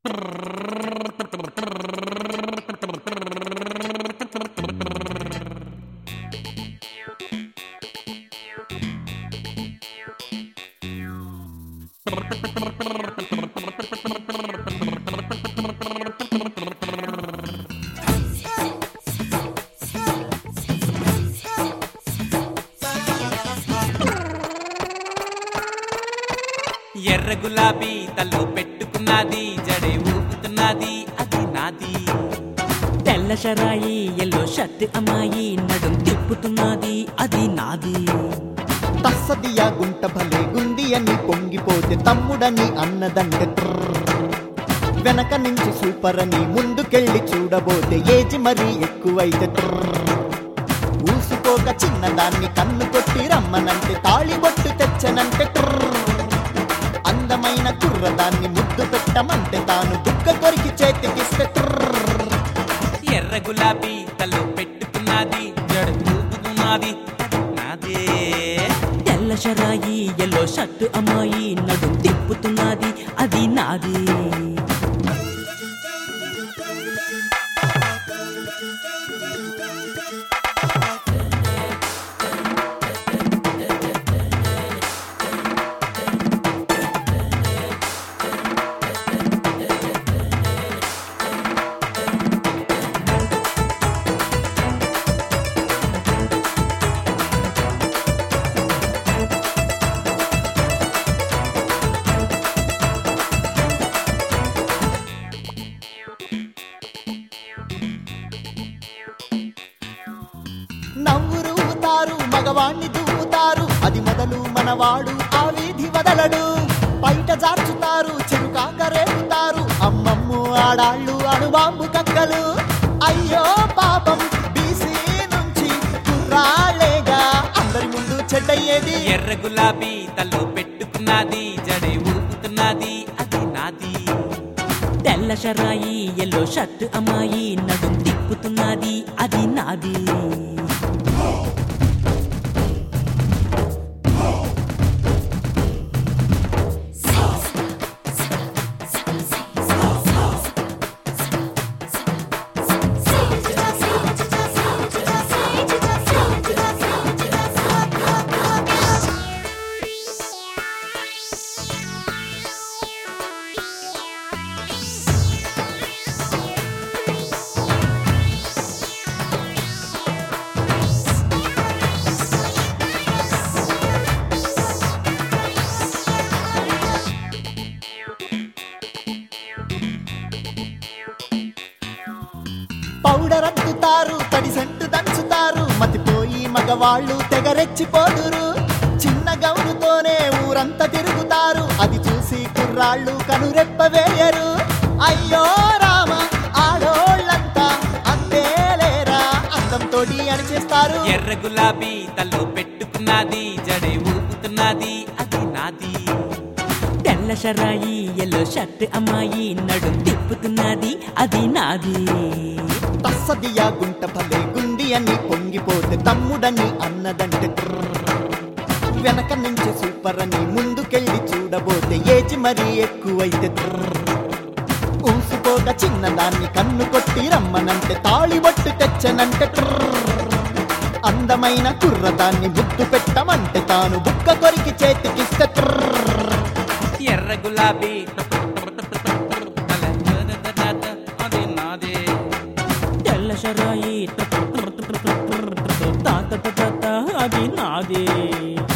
ఎర్ర గులాబీ తల్లో పెట్టుకున్నది జడే ఊపుతున్నది అది నాది తెల్ల షరాయి ఎల్లో షర్ట్ అమ్మాయి నడుం తిప్పుతున్నది అది నాది తస్సదియా గుంట భలే గుంది అని పొంగిపోతే తమ్ముడని అన్నదంటే ట్రర్. వెనక నుంచి సూపర్ అని ముందుకెళ్ళి చూడబోతే ఏజ్ మరీ ఎక్కువైతే ట్రర్. ఊసుకోక చిన్నదాన్ని కన్ను కొట్టి రమ్మనంటే తాళి బొట్టు తెచ్చనంటే ట్రర్. అందమైన కుర్రదాన్ని ముద్దు పెట్టమంటే తాను దుక్క కొరికి చేతికిస్తే ట్రర్. ఎర్ర గులాబీ తల్లో పెట్టుకున్నది జడే ఊపుతున్నది అది నాదే తెల్ల షరాయి ఎల్లో షర్ట్ అమ్మాయి నడుం తిప్పుతున్నది అది నాది నవ్వురుతారు మగవాణ్ణి దువ్వుతారు అది మొదలు మనవాడు ఆ వీధి వదలడు బయట జార్చుతారు చెరుకాక రేపుతారు అమ్మమ్ము ఆడాళ్ళు అణుబాంబు కక్కలు అయ్యో పాపం బీసీ నుంచి కుర్రాళ్ళేగా అందరి ముందు చెడ్డయ్యేది ఎర్ర గులాబీ తల్లో పెట్టుకున్నది జడే ఊపుతున్నది అది నాది తెల్ల షరాయి ఎల్లో షర్ట్ అమ్మాయి నడుం తిప్పుతున్నది అది నాది పౌడర్ అద్దుతారు తడి సెంటు దంచుతారు మతిపోయి మగవాళ్ళు తెగరెచ్చిపోదురు చిన్న గౌనుతోనే ఊరంతా తిరుగుతారు అది చూసి కుర్రాళ్ళు కనురెప్ప వేయరు అయ్యో రామ ఆడోళ్ళంతా అంతేలేరా అందంతోటి అణిచేస్తారు ఎర్ర గులాబీ తల్లో పెట్టుకున్నది జడే ఊపుతున్నది అది నాది తెల్ల షరాయి ఎల్లో షర్ట్ అమ్మాయి నడుం తిప్పుతున్నది అది నాది తస్సదియా గుంట భలే గుండి అని పొంగిపోతే తమ్ముడని అన్నదంటే ట్రర్. వెనక నుంచి సూపర్ అని ముందుకెళ్ళి చూడబోతే ఏజ్ మరీ ఎక్కువైతే ట్రర్. ఊసుకోక చిన్నదాన్ని కన్ను కొట్టి రమ్మనంటే తాళి బొట్టు తెచ్చనంటే ట్రర్. అందమైన కుర్రదాన్ని ముద్దు పెట్టమంటే తాను బుక్క కొరికి చేతికిస్తే ట్రర్. ఎర్ర గులాబీ అది నాదే తెల్ల షరాయి త- త- త- త- త- త- త- త- త- త- త- అది నాది